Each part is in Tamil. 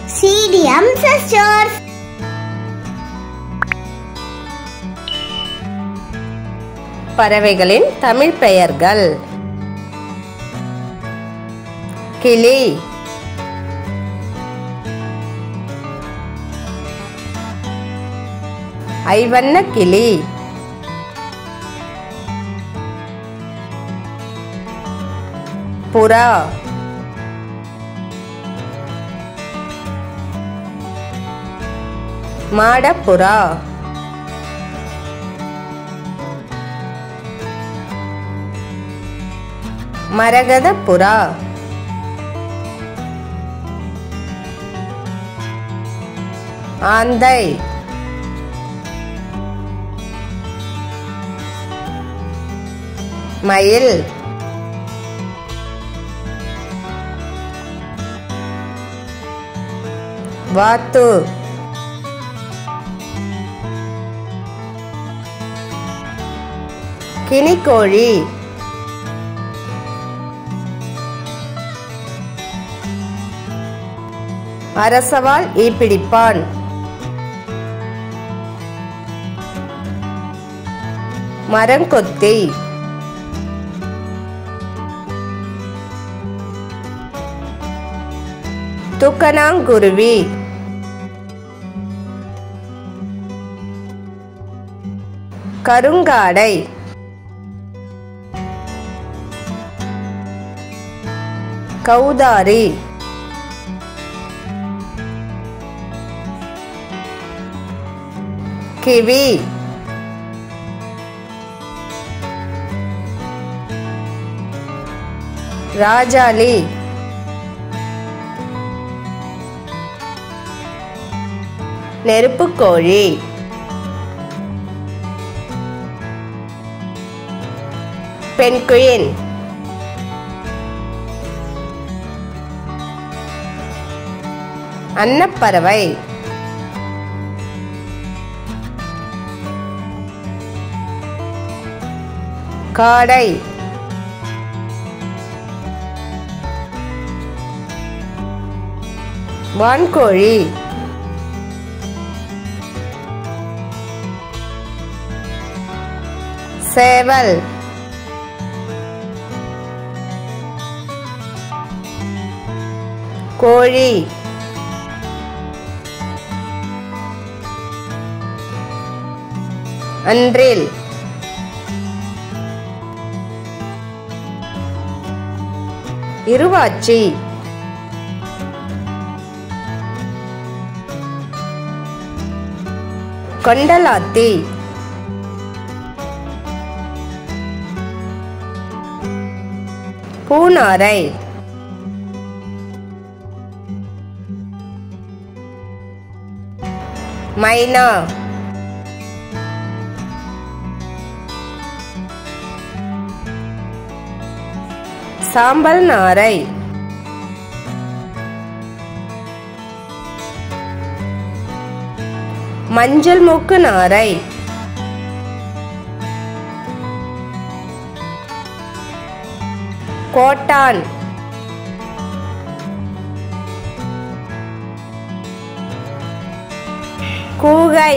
CDM Sisters. பறவைகளின் தமிழ் பெயர்கள் கிளி ஐவண்ண கிளி புறா மாடப்புறா மரகத புறா ஆந்தை மயில் வாத்து கினிக்கோழி அரசவால் ஈப்பிடிப்பான் மரங்கொத்தி துக்கனாங்குருவி கருங்காடை கௌதாரி கிவி ராஜாளி நெருப்புக்கோழி பெண்குயின் அன்னப்பறவை காடை வான்கோழி சேவல் கோழி அன்றில் இருவாச்சி கொண்டலாத்தி பூனாரை மைனா சாம்பல் நாரை மஞ்சள் மூக்கு நாரை கோட்டான் கூகை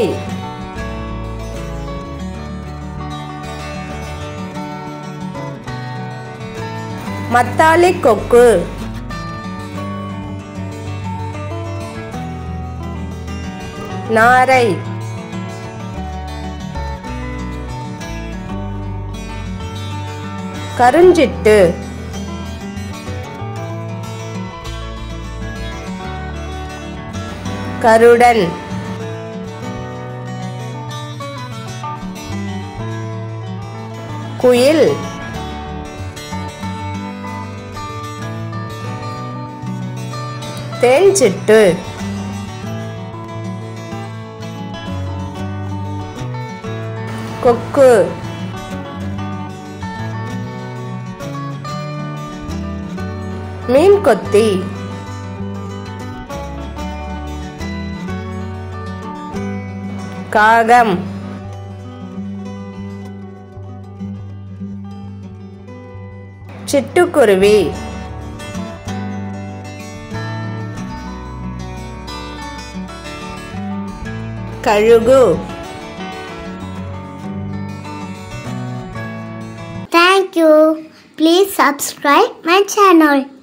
மத்தாளி கொக்கு நாரை கருஞ்சிட்டு கருடன் குயில் தேன்சிட்டு கொக்கு மீன் கொத்தி காகம் சிட்டுக்குருவி கழுகு Thank you. Please subscribe my channel.